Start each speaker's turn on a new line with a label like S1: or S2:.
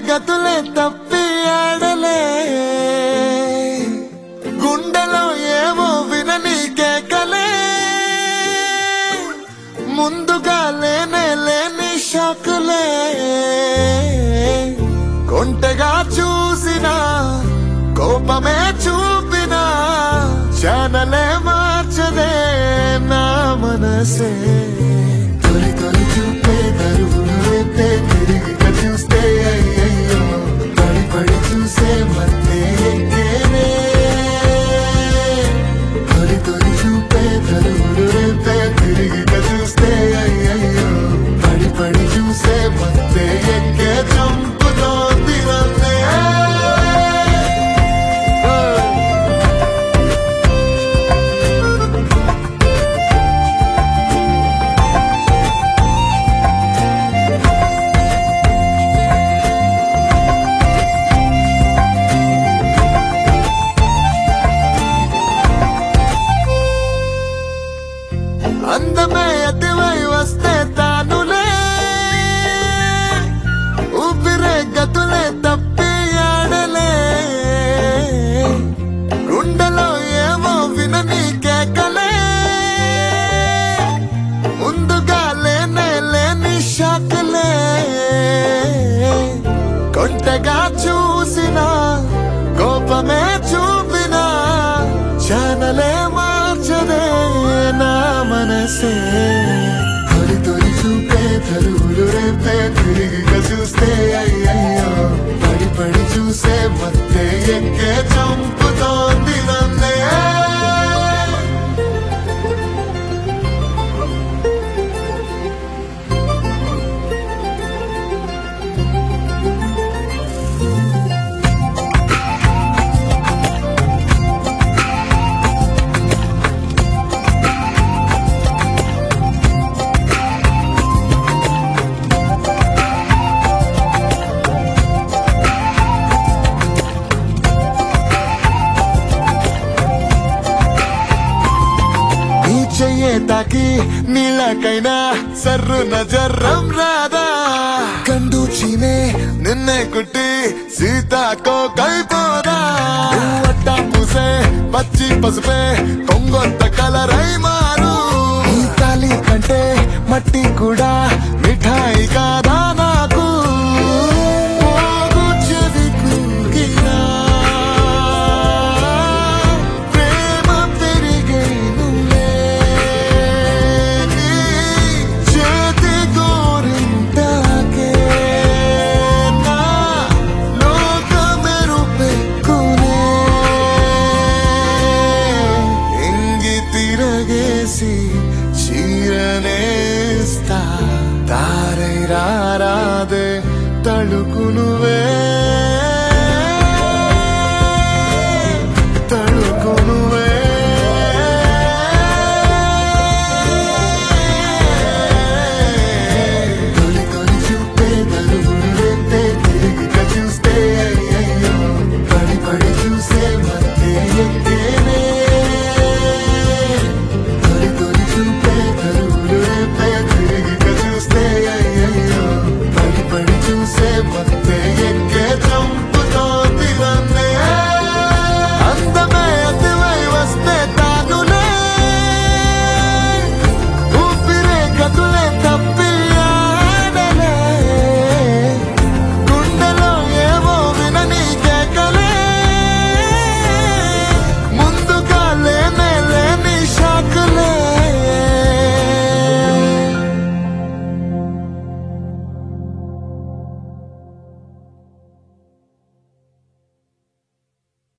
S1: గతులే తప్పి ఆడలే గుండెలో ఏవో వినని కేకలే ముందుగా లేనే లేని షాకులే కొంటగా చూసిన కోపమే చూపిన ఛానలే మార్చదే నా మనసే తొలి తొలి చూపే దరువులు రేపే తిరిగి చూస్తే అయ్యయ్యో పడి పడి చూసే మధ్య ఎక్కేనే తొలి తొలి చూపే దరువులు రేపే తిరిగి చూస్తే అయ్యయ్యో పడి పడి చూసే మధ్య ఎక్కే చంపుతోంది నన్నే అందమే అతివై వస్తే తానులే ఊపిరే గతులే తప్పి ఆడలే గుండెలో ఏమో వినని కేకలే ముందుగా లేనే లేని షాకులే కొంటగా చూసిన కోపమే చూపిన ఛానలే మార్చదే నా మనసే తొలి తొలి చూపే తరువులు రేపే తిరిగి చూస్తే అయ్యయ్యో పడి పడి చూసే మధ్య ఎక్కే చంపుతోంది నన్నే నీ చెయ్యే తాకి నీళ్ళకైనా సర్రున జర్రం రాదా కండు చీనే నిన్నే కుట్టి సీతాకో కైపోదా అట్టా పూసే పచ్చి పసుపే కొంగొత్త కలరై మారు ఈ తాలి కంటే మట్టి కూడా మిఠాయి కాదా నాకు పోగు చెవి కూగినా ప్రేమ పెరిగేనులే నీ చేతి గోరింటాకే నా లోకమెరుపెక్కునే ఇంగి తిరగేసి చీరనేస్తా తారై రారాదే తళుకు నువ్వే